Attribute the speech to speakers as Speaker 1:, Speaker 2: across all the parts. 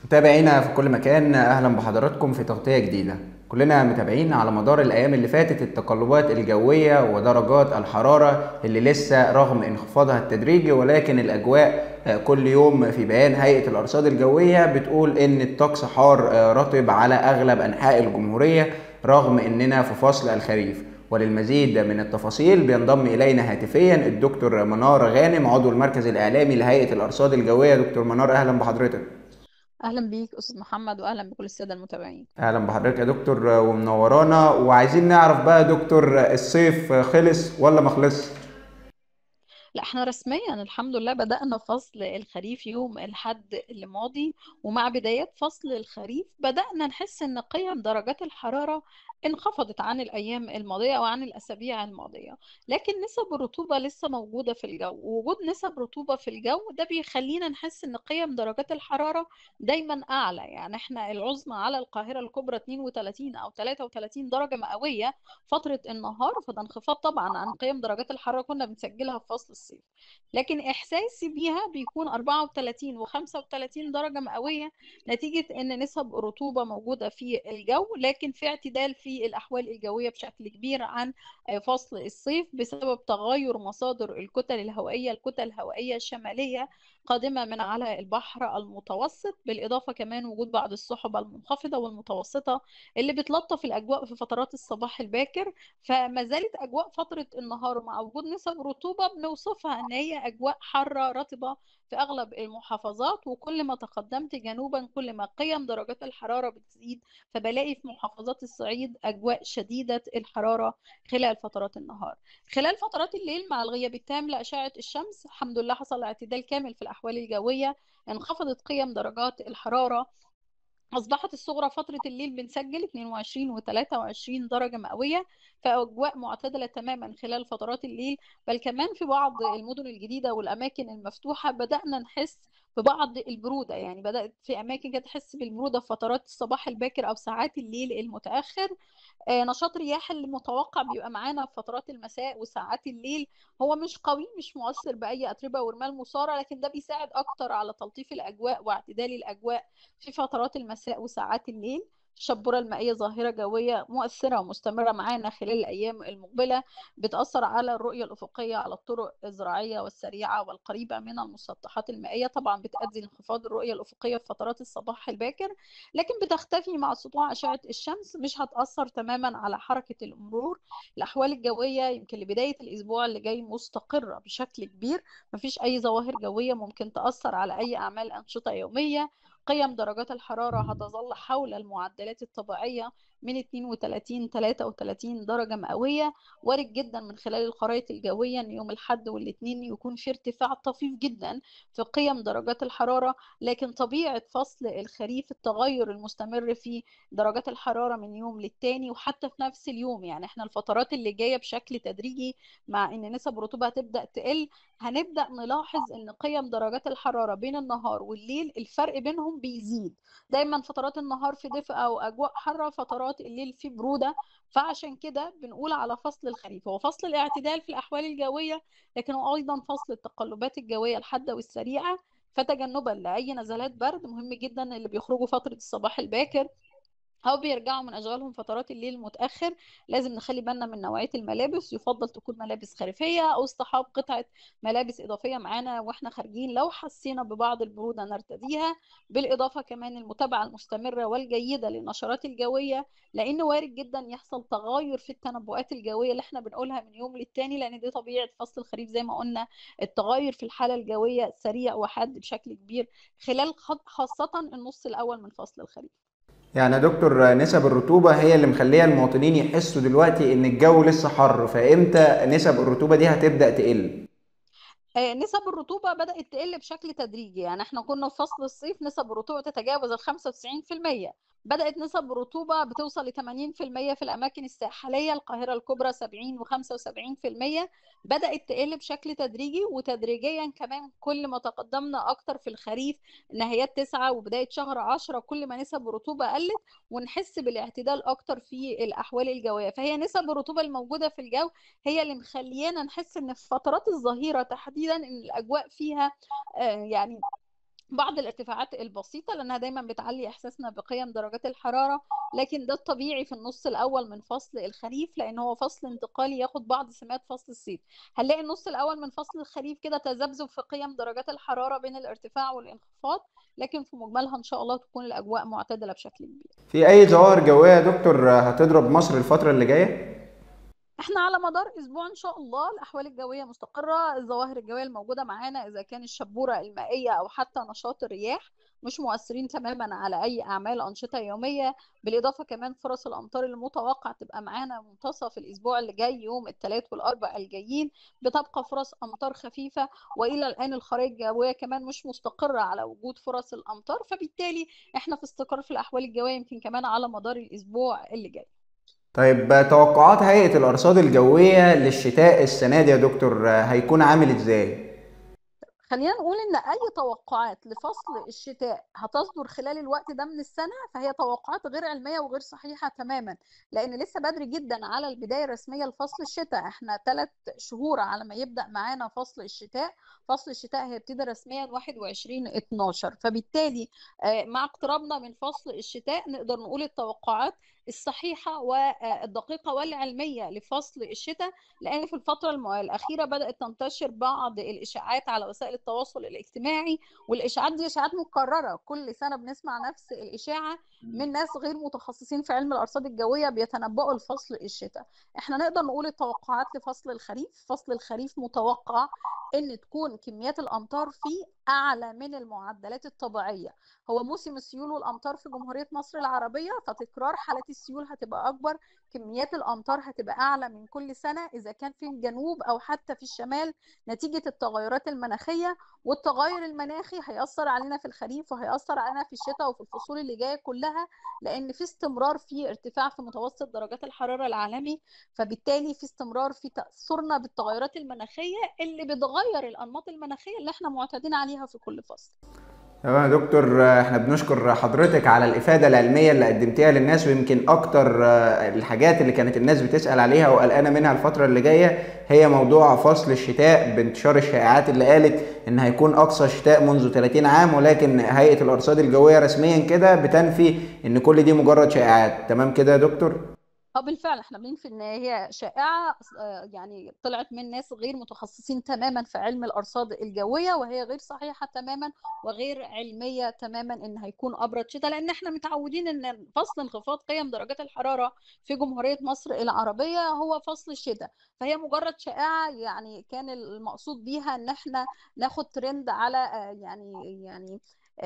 Speaker 1: متابعينا في كل مكان اهلا بحضراتكم في تغطيه جديده كلنا متابعين على مدار الايام اللي فاتت التقلبات الجويه ودرجات الحراره اللي لسه رغم انخفاضها التدريجي ولكن الاجواء كل يوم في بيان هيئه الارصاد الجويه بتقول ان الطقس حار رطب على اغلب انحاء الجمهوريه رغم اننا في فصل الخريف وللمزيد من التفاصيل بينضم الينا هاتفيا الدكتور منار غانم عضو المركز الاعلامي لهيئه الارصاد الجويه دكتور منار اهلا بحضرتك
Speaker 2: اهلا بيك استاذ محمد واهلا بكل الساده المتابعين
Speaker 1: اهلا بحضرتك يا دكتور ومنورانا وعايزين نعرف بقى يا دكتور الصيف خلص ولا ما خلص
Speaker 2: لا احنا رسميا الحمد لله بدأنا فصل الخريف يوم الحد اللي ماضي ومع بدايات فصل الخريف بدأنا نحس ان قيم درجات الحرارة انخفضت عن الأيام الماضية وعن الأسابيع الماضية لكن نسب الرطوبة لسه موجودة في الجو ووجود نسب رطوبة في الجو ده بيخلينا نحس ان قيم درجات الحرارة دايما أعلى يعني احنا العظمى على القاهرة الكبرى 32 أو 33 درجة مئوية فترة النهار فده انخفاض طبعا عن قيم درجات الحرارة كنا بنسجلها في فصل الصيف لكن احساسي بيها بيكون 34 و35 درجه مئويه نتيجه ان نسب الرطوبه موجوده في الجو لكن في اعتدال في الاحوال الجويه بشكل كبير عن فصل الصيف بسبب تغير مصادر الكتل الهوائيه الكتل الهوائيه الشماليه قادمه من على البحر المتوسط بالاضافه كمان وجود بعض السحب المنخفضه والمتوسطه اللي بتلطف الاجواء في فترات الصباح الباكر فما زالت اجواء فتره النهار مع وجود نسب رطوبه بنوصفها ان هي اجواء حاره رطبه في اغلب المحافظات وكل ما تقدمت جنوبا كل ما قيم درجات الحراره بتزيد فبلاقي في محافظات الصعيد اجواء شديده الحراره خلال فترات النهار خلال فترات الليل مع الغياب التام لاشعه الشمس الحمد لله حصل اعتدال كامل في الاحوال الجويه انخفضت قيم درجات الحراره أصبحت الصغرى فترة الليل بنسجل 22 و 23 درجة مئوية فأجواء معتدلة تماما خلال فترات الليل بل كمان في بعض المدن الجديدة والأماكن المفتوحة بدأنا نحس ببعض البرودة يعني بدأت في أماكن كده تحس بالبرودة في فترات الصباح الباكر أو ساعات الليل المتأخر آه نشاط رياح المتوقع بيبقى معانا في فترات المساء وساعات الليل هو مش قوي مش مؤثر بأي أتربة ورمال مثارة لكن ده بيساعد أكتر على تلطيف الأجواء واعتدال الأجواء في فترات المساء وساعات الليل الشبورة المائية ظاهرة جوية مؤثرة ومستمرة معانا خلال الأيام المقبلة بتأثر على الرؤية الأفقية على الطرق الزراعية والسريعة والقريبة من المسطحات المائية طبعا بتؤدي لانخفاض الرؤية الأفقية في فترات الصباح الباكر لكن بتختفي مع سطوع أشعة الشمس مش هتأثر تماما على حركة المرور الأحوال الجوية يمكن لبداية الأسبوع اللي جاي مستقرة بشكل كبير مفيش أي ظواهر جوية ممكن تأثر على أي أعمال أنشطة يومية قيم درجات الحرارة هتظل حول المعدلات الطبيعية من 32 33 درجة مئوية وارد جدا من خلال الخرائط الجوية ان يوم الحد والاثنين يكون في ارتفاع طفيف جدا في قيم درجات الحرارة لكن طبيعة فصل الخريف التغير المستمر في درجات الحرارة من يوم للتاني وحتى في نفس اليوم يعني احنا الفترات اللي جاية بشكل تدريجي مع ان نسب الرطوبة هتبدأ تقل هنبدأ نلاحظ ان قيم درجات الحرارة بين النهار والليل الفرق بينهم بيزيد دايما فترات النهار في دفء او اجواء حاره فترات الليل في بروده فعشان كده بنقول على فصل الخريف هو فصل الاعتدال في الاحوال الجويه لكن هو ايضا فصل التقلبات الجويه الحاده والسريعه فتجنبا لاي نزلات برد مهم جدا اللي بيخرجوا فتره الصباح الباكر أو بيرجعوا من أشغالهم فترات الليل المتأخر لازم نخلي بالنا من نوعية الملابس يفضل تكون ملابس خريفية أو اصطحاب قطعة ملابس إضافية معانا وإحنا خارجين لو حسينا ببعض البرودة نرتديها بالإضافة كمان المتابعة المستمرة والجيدة للنشرات الجوية لأن وارد جدا يحصل تغير في التنبؤات الجوية اللي إحنا بنقولها من يوم للتاني لأن دي طبيعة فصل الخريف زي ما قلنا التغير في الحالة الجوية سريع وحاد بشكل كبير خلال خاصة النص الأول من فصل الخريف
Speaker 1: يعني يا دكتور نسب الرطوبة هي اللي مخلية المواطنين يحسوا دلوقتي إن الجو لسه حر فإمتى نسب الرطوبة دي هتبدأ تقل؟
Speaker 2: نسب الرطوبة بدأت تقل بشكل تدريجي يعني احنا كنا في فصل الصيف نسب الرطوبة تتجاوز ال 95% بدأت نسب الرطوبة بتوصل ل 80% في الأماكن الساحلية القاهرة الكبرى 70 و 75% بدأت تقل بشكل تدريجي وتدريجيا كمان كل ما تقدمنا أكتر في الخريف نهايات تسعة وبداية شهر عشرة كل ما نسب الرطوبة قلت ونحس بالاعتدال أكتر في الأحوال الجوية فهي نسب الرطوبة الموجودة في الجو هي اللي مخليانا نحس إن في فترات الظهيرة تحديدا إن الأجواء فيها يعني بعض الارتفاعات البسيطة لأنها دايما بتعلي إحساسنا بقيم درجات الحرارة لكن ده الطبيعي في النص الأول من فصل الخريف لأن هو فصل انتقالي ياخد بعض سمات فصل الصيف هنلاقي النص الأول من فصل الخريف كده تذبذب في قيم درجات الحرارة بين الارتفاع والانخفاض لكن في مجملها إن شاء الله تكون الأجواء معتدلة بشكل كبير
Speaker 1: في اي ظواهر جويه يا دكتور هتضرب مصر الفتره اللي جايه
Speaker 2: احنا على مدار اسبوع ان شاء الله الاحوال الجويه مستقره الظواهر الجويه الموجوده معانا اذا كان الشبوره المائيه او حتى نشاط الرياح مش مؤثرين تماما على اي اعمال انشطه يوميه بالاضافه كمان فرص الامطار اللي متوقع تبقى معانا منتصف الاسبوع اللي جاي يوم الثلاث والاربع الجايين بتبقى فرص امطار خفيفه والى الان الخرائط الجويه كمان مش مستقره على وجود فرص الامطار فبالتالي احنا في استقرار في الاحوال الجويه يمكن كمان على مدار الاسبوع اللي جاي
Speaker 1: طيب توقعات هيئه الارصاد الجويه للشتاء السنه دي يا دكتور هيكون عامل ازاي
Speaker 2: خلينا نقول ان اي توقعات لفصل الشتاء هتصدر خلال الوقت ده من السنه فهي توقعات غير علميه وغير صحيحه تماما لان لسه بدري جدا على البدايه الرسميه لفصل الشتاء احنا ثلاث شهور على ما يبدا معانا فصل الشتاء فصل الشتاء هيبتدي رسميا 21 12 فبالتالي مع اقترابنا من فصل الشتاء نقدر نقول التوقعات الصحيحة والدقيقة والعلمية لفصل الشتاء لأن في الفترة الأخيرة بدأت تنتشر بعض الإشاعات على وسائل التواصل الاجتماعي والإشاعات دي إشاعات مكررة كل سنة بنسمع نفس الإشاعة من ناس غير متخصصين في علم الأرصاد الجوية بيتنبؤوا لفصل الشتاء احنا نقدر نقول التوقعات لفصل الخريف فصل الخريف متوقع ان تكون كميات الامطار فيه اعلى من المعدلات الطبيعيه هو موسم السيول والامطار في جمهوريه مصر العربيه فتكرار حالات السيول هتبقى اكبر كميات الامطار هتبقى اعلى من كل سنه اذا كان في الجنوب او حتى في الشمال نتيجه التغيرات المناخيه والتغير المناخي هيأثر علينا في الخريف وهيأثر علينا في الشتاء وفي الفصول اللي جايه كلها لان في استمرار في ارتفاع في متوسط درجات الحراره العالمي فبالتالي في استمرار في تأثرنا بالتغيرات المناخيه اللي بتغير الانماط المناخيه اللي احنا معتادين عليها في كل فصل
Speaker 1: تمام يا دكتور احنا بنشكر حضرتك على الافاده العلميه اللي قدمتيها للناس ويمكن اكتر الحاجات اللي كانت الناس بتسال عليها وقلقانه منها الفتره اللي جايه هي موضوع فصل الشتاء بانتشار الشائعات اللي قالت ان هيكون اقصى شتاء منذ 30 عام ولكن هيئه الارصاد الجويه رسميا كده بتنفي ان كل دي مجرد شائعات تمام كده يا دكتور
Speaker 2: اه بالفعل احنا بننفي ان هي شائعه يعني طلعت من ناس غير متخصصين تماما في علم الارصاد الجويه وهي غير صحيحه تماما وغير علميه تماما ان هيكون ابرد شتاء لان احنا متعودين ان فصل انخفاض قيم درجات الحراره في جمهوريه مصر العربيه هو فصل الشتاء فهي مجرد شائعه يعني كان المقصود بيها ان احنا ناخد ترند على يعني يعني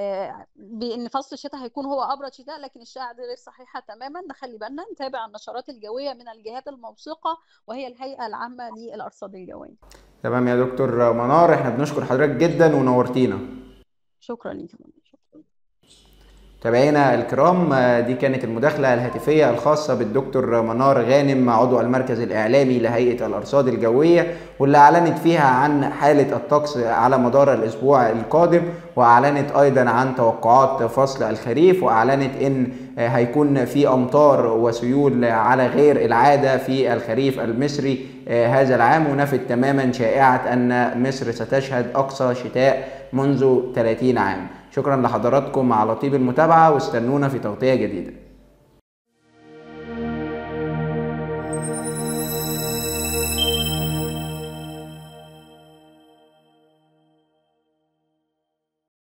Speaker 2: بان فصل الشتاء هيكون هو ابرد شتاء لكن الشائعه دي غير صحيحه تماما نخلي بالنا نتابع النشرات الجويه من الجهات الموثوقه وهي الهيئه العامه للارصاد الجويه.
Speaker 1: تمام يا دكتور منار احنا بنشكر حضرتك جدا ونورتينا.
Speaker 2: شكرا ليك
Speaker 1: متابعينا الكرام دي كانت المداخلة الهاتفية الخاصة بالدكتور منار غانم عضو المركز الإعلامي لهيئة الأرصاد الجوية واللي أعلنت فيها عن حالة الطقس على مدار الأسبوع القادم وأعلنت أيضا عن توقعات فصل الخريف وأعلنت إن هيكون في أمطار وسيول على غير العادة في الخريف المصري هذا العام ونفت تماما شائعة أن مصر ستشهد أقصى شتاء منذ 30 عام شكرا لحضراتكم على طيب المتابعة واستنونا في تغطية جديدة